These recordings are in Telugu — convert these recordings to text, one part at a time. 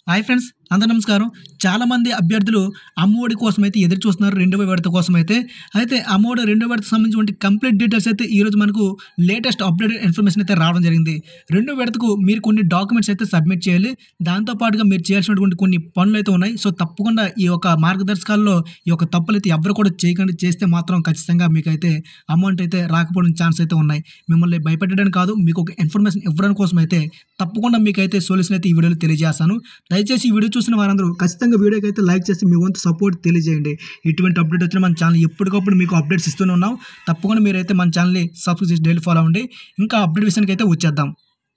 హాయ్ ఫ్రెండ్స్ అందరూ నమస్కారం చాలామంది అభ్యర్థులు అమ్మఒడి కోసం అయితే ఎదురు చూస్తున్నారు రెండవ విడత కోసం అయితే అయితే అమ్మఒడి రెండవ విడతకు సంబంధించిన కంప్లీట్ డీటెయిల్స్ అయితే ఈరోజు మనకు లేటెస్ట్ అప్డేటెడ్ ఇన్ఫర్మేషన్ అయితే రావడం జరిగింది రెండో విడతకు మీరు కొన్ని డాక్యుమెంట్స్ అయితే సబ్మిట్ చేయాలి దాంతోపాటుగా మీరు చేయాల్సినటువంటి కొన్ని పనులు అయితే ఉన్నాయి సో తప్పకుండా ఈ యొక్క మార్గదర్శకాల్లో ఈ యొక్క తప్పులు అయితే ఎవరు కూడా చేయకండి చేస్తే మాత్రం ఖచ్చితంగా మీకైతే అమౌంట్ అయితే రాకపోవడం ఛాన్స్ అయితే ఉన్నాయి మిమ్మల్ని భయపెట్టడానికి కాదు మీకు ఒక ఇన్ఫర్మేషన్ ఇవ్వడం కోసం అయితే తప్పకుండా మీకైతే సొల్యూషన్ అయితే ఈ వీడియోలో తెలియజేస్తాను దయచేసి ఈ వీడియో చూసిన వారందరూ ఖచ్చితంగా వీడియోకి అయితే లైక్ చేసి మీ వంతు సపోర్ట్ తెలియజేయండి ఇటువంటి అప్డేట్ వచ్చిన మన ఛానల్ ఎప్పటికప్పుడు మీకు అప్డేట్స్ ఇస్తూనే ఉన్నాం తప్పకుండా మీరైతే మన ఛానల్ని సబ్స్క్రైబ్ చేసి డైలీ ఫాలో అవ్వండి ఇంకా అప్డేట్ విషయానికి అయితే వచ్చేద్దాం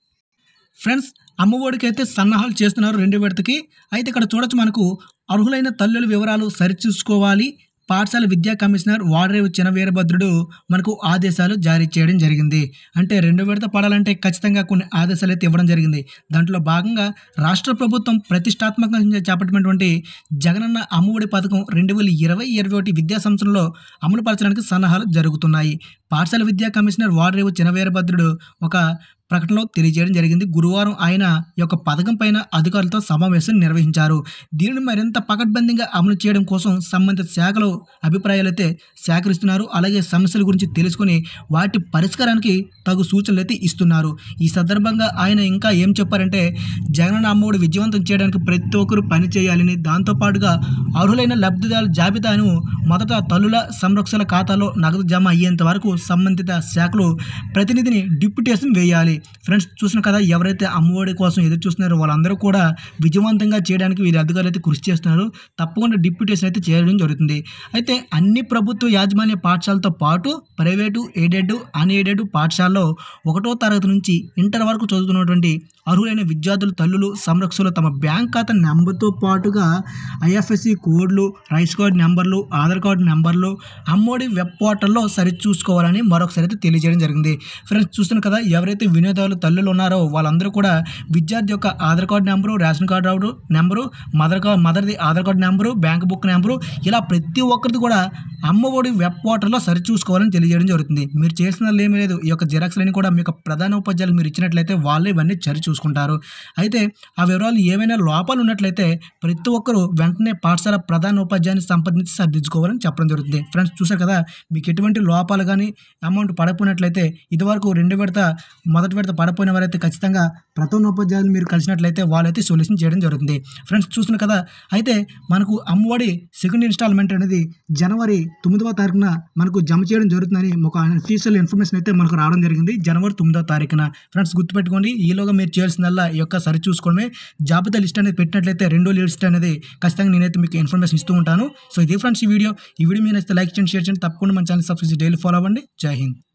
ఫ్రెండ్స్ అమ్మఒడికి అయితే సన్నాహాలు చేస్తున్నారు రెండు విడతకి అయితే ఇక్కడ చూడొచ్చు మనకు అర్హులైన తల్లుల వివరాలు సరిచూసుకోవాలి పాఠశాల విద్యా కమిషనర్ వాడరేవు చిన్న వీరభద్రుడు మనకు ఆదేశాలు జారీ చేయడం జరిగింది అంటే రెండు విడత పడాలంటే ఖచ్చితంగా కొన్ని ఆదేశాలు అయితే ఇవ్వడం జరిగింది దాంట్లో భాగంగా రాష్ట్ర ప్రభుత్వం ప్రతిష్టాత్మకంగా చేపట్టినటువంటి జగనన్న అమ్మఒడి పథకం రెండు వేల ఇరవై ఇరవై ఒకటి విద్యా సంవత్సరంలో అమలు పరచడానికి సన్నాహాలు జరుగుతున్నాయి పాఠశాల విద్యా కమిషనర్ వాడరేవు చిన్న వీరభద్రుడు ఒక ప్రకటనలో తెలియజేయడం జరిగింది గురువారం ఆయన ఈ యొక్క పథకం పైన అధికారులతో సమావేశం నిర్వహించారు దీనిని మరింత పకడ్బందీగా అమలు చేయడం కోసం సంబంధిత శాఖలు అభిప్రాయాలు అయితే సేకరిస్తున్నారు అలాగే సమస్యల గురించి తెలుసుకొని వాటి పరిష్కారానికి తగు సూచనలు అయితే ఇస్తున్నారు ఈ సందర్భంగా ఆయన ఇంకా ఏం చెప్పారంటే జగనన్న అమ్మఒడి విజయవంతం చేయడానికి ప్రతి ఒక్కరూ పని చేయాలని దాంతోపాటుగా అర్హులైన లబ్ధిదారుల జాబితాను మొదట తల్లుల సంరక్షణ ఖాతాలో నగదు జమ అయ్యేంత వరకు సంబంధిత శాఖలు ప్రతినిధిని డిప్యుటేషన్ వేయాలి ఫ్రెండ్స్ చూసిన కదా ఎవరైతే అమ్మఒడి కోసం ఎదురు చూస్తున్నారో వాళ్ళందరూ కూడా విజయవంతంగా చేయడానికి వీరి అధికారులు అయితే కృషి చేస్తున్నారు తప్పకుండా డిప్యుటేషన్ అయితే చేయడం జరుగుతుంది అయితే అన్ని ప్రభుత్వ యాజమాన్య పాఠశాలతో పాటు ప్రైవేటు ఎయిడెడ్ అన్ఎయిడెడ్ పాఠశాలలో ఒకటో తరగతి నుంచి ఇంటర్ వరకు చదువుతున్నటువంటి అర్హులైన విద్యార్థుల తల్లులు సంరక్షకులు తమ బ్యాంక్ ఖాతా నెంబర్తో పాటుగా ఐఎఫ్ఎస్సి కోడ్లు రైస్ కార్డ్ నెంబర్లు ఆధార్ కార్డు నెంబర్లు అమ్మోడి వెబ్ పోర్టల్లో సరి చూసుకోవాలని మరొకసారి అయితే తెలియజేయడం జరిగింది ఫ్రెండ్స్ చూస్తున్నారు కదా ఎవరైతే వినియోగదారులు తల్లులు ఉన్నారో వాళ్ళందరూ కూడా విద్యార్థి యొక్క Aadhaar card number ration card రావడం నెంబరు మదర్ కార్డ్ మదర్ది Aadhaar card number bank book number ఇలా ప్రతి ఒక్కరిది కూడా అమ్మఒడి వెబ్ పోర్టల్లో సరి చూసుకోవాలని తెలియజేయడం జరుగుతుంది మీరు చేసిన ఏమీ లేదు ఈ యొక్క జిరాక్స్లని కూడా మీ యొక్క ప్రధాన ఉపాధ్యాయులు మీరు ఇచ్చినట్లయితే వాళ్ళే ఇవన్నీ సరి చూసుకుంటారు అయితే ఆ వివరాలు ఏమైనా లోపాలు ఉన్నట్లయితే ప్రతి ఒక్కరూ వెంటనే పాఠశాల ప్రధాన ఉపాధ్యాయుని సంప్రదించి సర్దించుకోవాలని చెప్పడం జరుగుతుంది ఫ్రెండ్స్ చూసారు కదా మీకు ఎటువంటి లోపాలు కానీ అమౌంట్ పడకపోయినట్లయితే ఇదివరకు రెండు విడత మొదటి విడత పడపోయిన వారైతే ఖచ్చితంగా ప్రధాన ఉపాధ్యాయులు మీరు కలిసినట్లయితే వాళ్ళైతే సొల్యూషన్ చేయడం జరుగుతుంది ఫ్రెండ్స్ చూస్తున్నారు కదా అయితే మనకు అమ్మఒడి సెకండ్ ఇన్స్టాల్మెంట్ అనేది జనవరి తొమ్మిదవ తారీఖున మనకు జమ చేయడం జరుగుతుందని ఒక అఫీషియల్ ఇన్ఫర్మేషన్ అయితే మనకు రావడం జరిగింది జనవరి తొమ్మిదవ తారీఖున ఫ్రెండ్స్ గుర్తుపెట్టుకోండి ఈలోగా మీరు చేయాల్సిందల్లా ఈ యొక్క సరి చూసుకోవడమే జాబితా లిస్ట్ అనేది పెట్టినట్లయితే రెండో లిస్ట్ అనేది ఖచ్చితంగా నేనైతే మీకు ఇన్ఫర్మేషన్ ఇస్తూ ఉంటాను సో ఇది ఫ్రెండ్స్ ఈ వీడియో ఈ వీడియో మీరు అయితే లైక్ చేయండి షేర్ చేయండి తప్పకుండా మన ఛానల్ సబ్స్క్రైబ్ డైలీ ఫాలో అవ్వండి జై హింద్